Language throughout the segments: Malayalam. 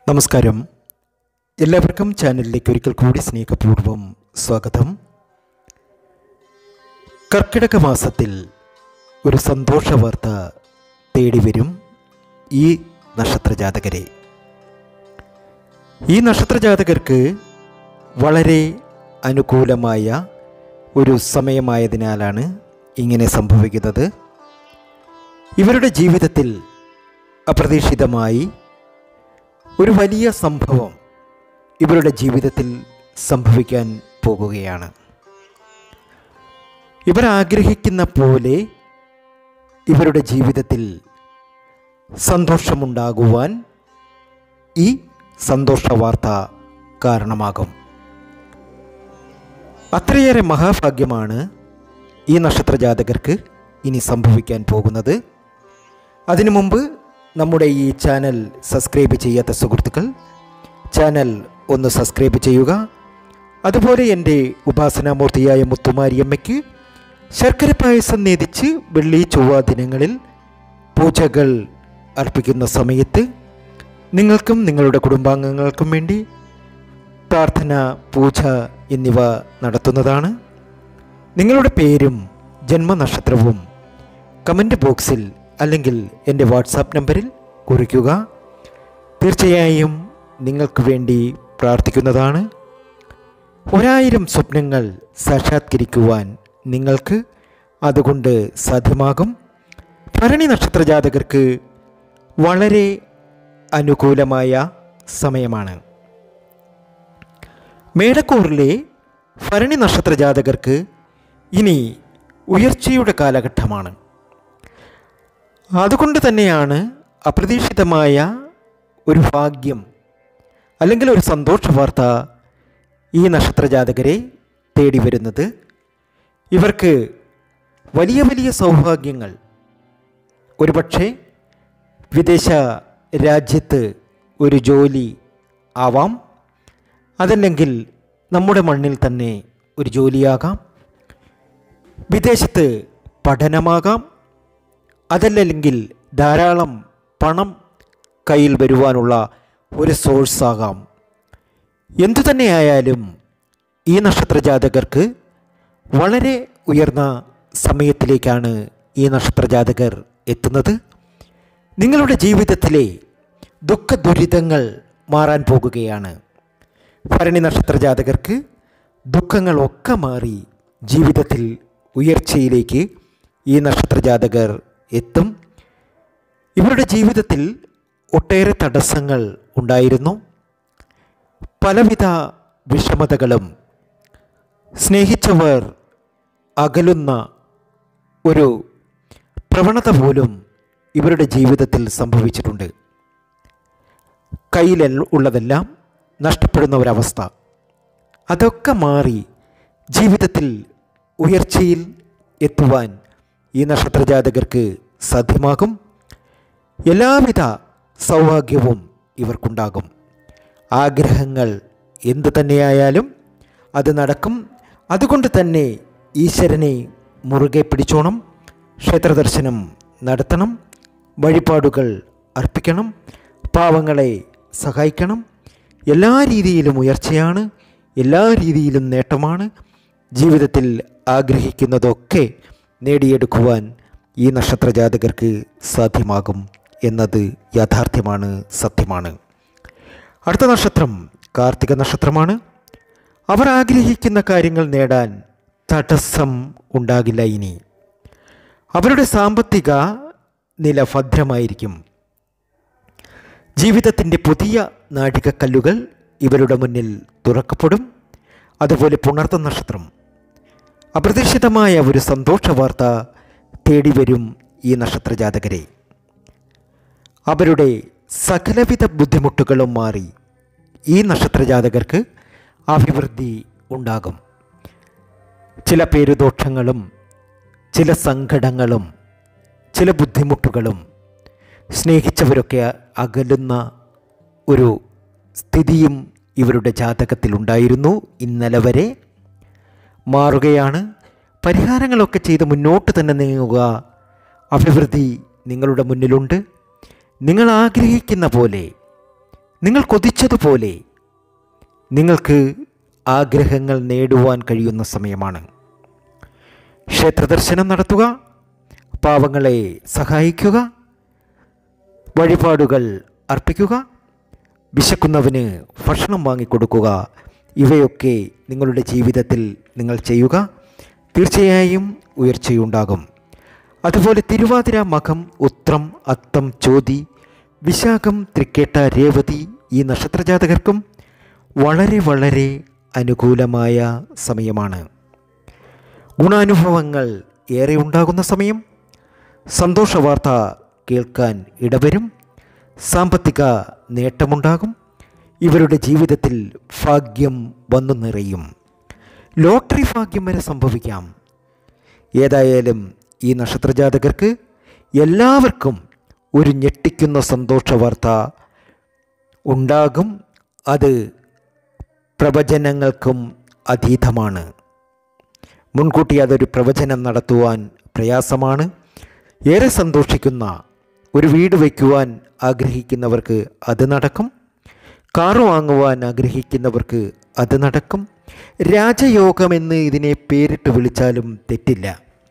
നമസ്കാരം എല്ലാവർക്കും ചാനലിലേക്ക് ഒരിക്കൽ കൂടി സ്നേഹപൂർവ്വം സ്വാഗതം കർക്കിടക മാസത്തിൽ ഒരു സന്തോഷ വാർത്ത തേടി വരും ഈ നക്ഷത്രജാതകരെ ഈ നക്ഷത്രജാതകർക്ക് വളരെ അനുകൂലമായ ഒരു സമയമായതിനാലാണ് ഇങ്ങനെ സംഭവിക്കുന്നത് ഇവരുടെ ജീവിതത്തിൽ അപ്രതീക്ഷിതമായി ഒരു വലിയ സംഭവം ഇവരുടെ ജീവിതത്തിൽ സംഭവിക്കാൻ പോകുകയാണ് ഇവർ ആഗ്രഹിക്കുന്ന പോലെ ഇവരുടെ ജീവിതത്തിൽ സന്തോഷമുണ്ടാകുവാൻ ഈ സന്തോഷ വാർത്ത കാരണമാകും അത്രയേറെ മഹാഭാഗ്യമാണ് ഈ നക്ഷത്രജാതകർക്ക് ഇനി സംഭവിക്കാൻ പോകുന്നത് അതിനു മുമ്പ് നമ്മുടെ ഈ ചാനൽ സബ്സ്ക്രൈബ് ചെയ്യാത്ത സുഹൃത്തുക്കൾ ചാനൽ ഒന്ന് സബ്സ്ക്രൈബ് ചെയ്യുക അതുപോലെ എൻ്റെ ഉപാസനാമൂർത്തിയായ മുത്തുമാരിയമ്മയ്ക്ക് ശർക്കര പായസം നേതിച്ച് വെള്ളി ചൊവ്വ ദിനങ്ങളിൽ പൂജകൾ അർപ്പിക്കുന്ന സമയത്ത് നിങ്ങൾക്കും നിങ്ങളുടെ കുടുംബാംഗങ്ങൾക്കും വേണ്ടി പ്രാർത്ഥന പൂജ എന്നിവ നടത്തുന്നതാണ് നിങ്ങളുടെ പേരും ജന്മനക്ഷത്രവും കമൻറ്റ് ബോക്സിൽ അല്ലെങ്കിൽ എൻ്റെ വാട്സാപ്പ് നമ്പറിൽ കുറിക്കുക തീർച്ചയായും നിങ്ങൾക്ക് വേണ്ടി പ്രാർത്ഥിക്കുന്നതാണ് ഒരായിരം സ്വപ്നങ്ങൾ സാക്ഷാത്കരിക്കുവാൻ നിങ്ങൾക്ക് അതുകൊണ്ട് സാധ്യമാകും ഭരണി നക്ഷത്ര ജാതകർക്ക് വളരെ അനുകൂലമായ സമയമാണ് മേടക്കൂറിലെ ഭരണി നക്ഷത്ര ജാതകർക്ക് ഇനി ഉയർച്ചയുടെ കാലഘട്ടമാണ് അതുകൊണ്ട് തന്നെയാണ് അപ്രതീക്ഷിതമായ ഒരു ഭാഗ്യം അല്ലെങ്കിൽ ഒരു സന്തോഷ വാർത്ത ഈ നക്ഷത്രജാതകരെ തേടി വരുന്നത് ഇവർക്ക് വലിയ വലിയ സൗഭാഗ്യങ്ങൾ ഒരുപക്ഷെ വിദേശ രാജ്യത്ത് ഒരു ജോലി ആവാം അതല്ലെങ്കിൽ നമ്മുടെ മണ്ണിൽ തന്നെ ഒരു ജോലിയാകാം വിദേശത്ത് പഠനമാകാം അതല്ലെങ്കിൽ ധാരാളം പണം കയ്യിൽ വരുവാനുള്ള ഒരു സോഴ്സാകാം എന്തു തന്നെയായാലും ഈ നക്ഷത്രജാതകർക്ക് വളരെ ഉയർന്ന സമയത്തിലേക്കാണ് ഈ നക്ഷത്രജാതകർ എത്തുന്നത് നിങ്ങളുടെ ജീവിതത്തിലെ ദുഃഖ ദുരിതങ്ങൾ മാറാൻ പോകുകയാണ് ഭരണി നക്ഷത്രജാതകർക്ക് ദുഃഖങ്ങളൊക്കെ മാറി ജീവിതത്തിൽ ഉയർച്ചയിലേക്ക് ഈ നക്ഷത്രജാതകർ എത്തും ഇവരുടെ ജീവിതത്തിൽ ഒട്ടേറെ തടസ്സങ്ങൾ ഉണ്ടായിരുന്നു പലവിധ വിഷമതകളും സ്നേഹിച്ചവർ അകലുന്ന ഒരു പ്രവണത പോലും ഇവരുടെ ജീവിതത്തിൽ സംഭവിച്ചിട്ടുണ്ട് കയ്യിൽ ഉള്ളതെല്ലാം നഷ്ടപ്പെടുന്ന ഒരവസ്ഥ അതൊക്കെ മാറി ജീവിതത്തിൽ ഉയർച്ചയിൽ എത്തുവാൻ ഈ നക്ഷത്രജാതകർക്ക് സാധ്യമാകും എല്ലാവിധ സൗഭാഗ്യവും ഇവർക്കുണ്ടാകും ആഗ്രഹങ്ങൾ എന്തു തന്നെയായാലും അത് നടക്കും അതുകൊണ്ട് തന്നെ ഈശ്വരനെ മുറുകെ പിടിച്ചോണം ക്ഷേത്രദർശനം നടത്തണം വഴിപാടുകൾ അർപ്പിക്കണം പാവങ്ങളെ സഹായിക്കണം എല്ലാ രീതിയിലും ഉയർച്ചയാണ് എല്ലാ രീതിയിലും നേട്ടമാണ് ജീവിതത്തിൽ ആഗ്രഹിക്കുന്നതൊക്കെ നേടിയെടുക്കുവാൻ ഈ നക്ഷത്രജാതകർക്ക് സാധ്യമാകും എന്നത് യാഥാർത്ഥ്യമാണ് സത്യമാണ് അടുത്ത നക്ഷത്രം കാർത്തിക നക്ഷത്രമാണ് അവർ ആഗ്രഹിക്കുന്ന കാര്യങ്ങൾ നേടാൻ തടസ്സം ഉണ്ടാകില്ല ഇനി അവരുടെ സാമ്പത്തിക നില ഭദ്രമായിരിക്കും ജീവിതത്തിൻ്റെ പുതിയ നാഴികക്കല്ലുകൾ ഇവരുടെ മുന്നിൽ തുറക്കപ്പെടും അതുപോലെ പുണർത്ത നക്ഷത്രം അപ്രതീക്ഷിതമായ ഒരു സന്തോഷ വാർത്ത തേടി വരും ഈ നക്ഷത്രജാതകരെ അവരുടെ സകലവിധ ബുദ്ധിമുട്ടുകളും മാറി ഈ നക്ഷത്രജാതകർക്ക് അഭിവൃദ്ധി ഉണ്ടാകും ചില പേരുദോഷങ്ങളും ചില സങ്കടങ്ങളും ചില ബുദ്ധിമുട്ടുകളും സ്നേഹിച്ചവരൊക്കെ അകലുന്ന ഒരു സ്ഥിതിയും ഇവരുടെ ജാതകത്തിലുണ്ടായിരുന്നു ഇന്നലെ വരെ മാറുകയാണ് പരിഹാരങ്ങളൊക്കെ ചെയ്ത് മുന്നോട്ട് തന്നെ നീങ്ങുക അഭിവൃദ്ധി നിങ്ങളുടെ മുന്നിലുണ്ട് നിങ്ങൾ ആഗ്രഹിക്കുന്ന പോലെ നിങ്ങൾ കൊതിച്ചതുപോലെ നിങ്ങൾക്ക് ആഗ്രഹങ്ങൾ നേടുവാൻ കഴിയുന്ന സമയമാണ് ക്ഷേത്രദർശനം നടത്തുക പാവങ്ങളെ സഹായിക്കുക വഴിപാടുകൾ അർപ്പിക്കുക വിശക്കുന്നവന് ഭക്ഷണം വാങ്ങിക്കൊടുക്കുക ഇവയൊക്കെ നിങ്ങളുടെ ജീവിതത്തിൽ നിങ്ങൾ ചെയ്യുക തീർച്ചയായും ഉയർച്ചയുണ്ടാകും അതുപോലെ തിരുവാതിര മകം ഉത്രം അത്തം ചോതി വിശാഖം തൃക്കേട്ട രേവതി ഈ നക്ഷത്രജാതകർക്കും വളരെ വളരെ അനുകൂലമായ സമയമാണ് ഗുണാനുഭവങ്ങൾ ഏറെ ഉണ്ടാകുന്ന സമയം സന്തോഷവാർത്ത കേൾക്കാൻ ഇടവരും സാമ്പത്തിക നേട്ടമുണ്ടാകും ഇവരുടെ ജീവിതത്തിൽ ഭാഗ്യം വന്നു നിറയും ലോട്ടറി ഭാഗ്യം വരെ സംഭവിക്കാം ഏതായാലും ഈ നക്ഷത്രജാതകർക്ക് എല്ലാവർക്കും ഒരു ഞെട്ടിക്കുന്ന സന്തോഷ വാർത്ത ഉണ്ടാകും അത് പ്രവചനങ്ങൾക്കും അതീതമാണ് മുൻകൂട്ടി അതൊരു പ്രവചനം നടത്തുവാൻ പ്രയാസമാണ് ഏറെ സന്തോഷിക്കുന്ന ഒരു വീട് വയ്ക്കുവാൻ ആഗ്രഹിക്കുന്നവർക്ക് അത് നടക്കും കാറ് വാങ്ങുവാൻ ആഗ്രഹിക്കുന്നവർക്ക് അത് നടക്കും രാജയോഗമെന്ന് ഇതിനെ പേരിട്ട് വിളിച്ചാലും തെറ്റില്ല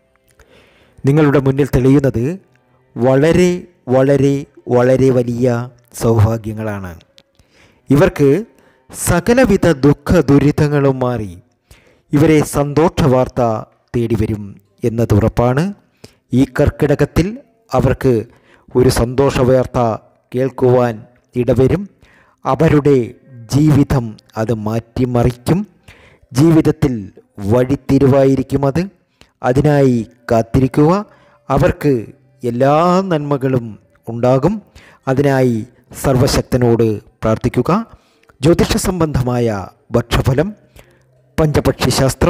നിങ്ങളുടെ മുന്നിൽ തെളിയുന്നത് വളരെ വളരെ വളരെ വലിയ സൗഭാഗ്യങ്ങളാണ് ഇവർക്ക് സകലവിധ ദുഃഖ ദുരിതങ്ങളും മാറി ഇവരെ സന്തോഷ വാർത്ത തേടി വരും എന്നത് ഉറപ്പാണ് ഈ കർക്കിടകത്തിൽ അവർക്ക് ഒരു സന്തോഷ വാർത്ത കേൾക്കുവാൻ ഇടവരും അവരുടെ ജീവിതം അത് മാറ്റിമറിക്കും ജീവിതത്തിൽ വഴിത്തിരിവായിരിക്കും അത് അതിനായി കാത്തിരിക്കുക അവർക്ക് എല്ലാ നന്മകളും ഉണ്ടാകും അതിനായി സർവശക്തനോട് പ്രാർത്ഥിക്കുക ജ്യോതിഷ സംബന്ധമായ ഭക്ഷഫലം പഞ്ചപക്ഷി ശാസ്ത്രം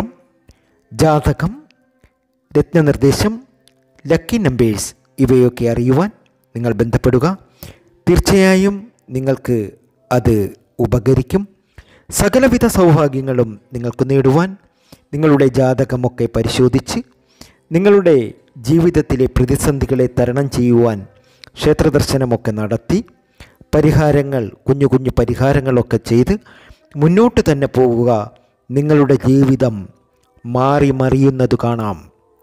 ജാതകം രത്നനിർദ്ദേശം ലക്കി നമ്പേഴ്സ് ഇവയൊക്കെ അറിയുവാൻ നിങ്ങൾ ബന്ധപ്പെടുക തീർച്ചയായും നിങ്ങൾക്ക് അത് ഉപകരിക്കും സകലവിധ സൗഭാഗ്യങ്ങളും നിങ്ങൾക്ക് നേടുവാൻ നിങ്ങളുടെ ജാതകമൊക്കെ പരിശോധിച്ച് നിങ്ങളുടെ ജീവിതത്തിലെ പ്രതിസന്ധികളെ തരണം ചെയ്യുവാൻ ക്ഷേത്രദർശനമൊക്കെ നടത്തി പരിഹാരങ്ങൾ കുഞ്ഞു കുഞ്ഞു പരിഹാരങ്ങളൊക്കെ ചെയ്ത് മുന്നോട്ട് തന്നെ പോവുക നിങ്ങളുടെ ജീവിതം മാറി മറിയുന്നത് കാണാം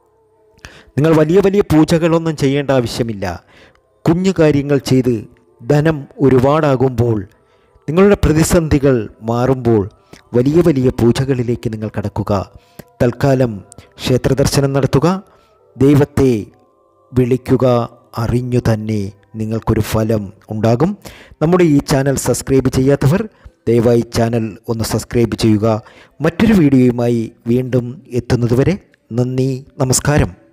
നിങ്ങൾ വലിയ വലിയ പൂജകളൊന്നും ചെയ്യേണ്ട ആവശ്യമില്ല കുഞ്ഞു കാര്യങ്ങൾ ചെയ്ത് ധനം ഒരുപാടാകുമ്പോൾ നിങ്ങളുടെ പ്രതിസന്ധികൾ മാറുമ്പോൾ വലിയ വലിയ പൂജകളിലേക്ക് നിങ്ങൾ കടക്കുക തൽക്കാലം ക്ഷേത്രദർശനം നടത്തുക ദൈവത്തെ വിളിക്കുക അറിഞ്ഞു തന്നെ നിങ്ങൾക്കൊരു ഫലം ഉണ്ടാകും നമ്മുടെ ഈ ചാനൽ സബ്സ്ക്രൈബ് ചെയ്യാത്തവർ ദയവായി ചാനൽ ഒന്ന് സബ്സ്ക്രൈബ് ചെയ്യുക മറ്റൊരു വീഡിയോയുമായി വീണ്ടും എത്തുന്നതുവരെ നന്ദി നമസ്കാരം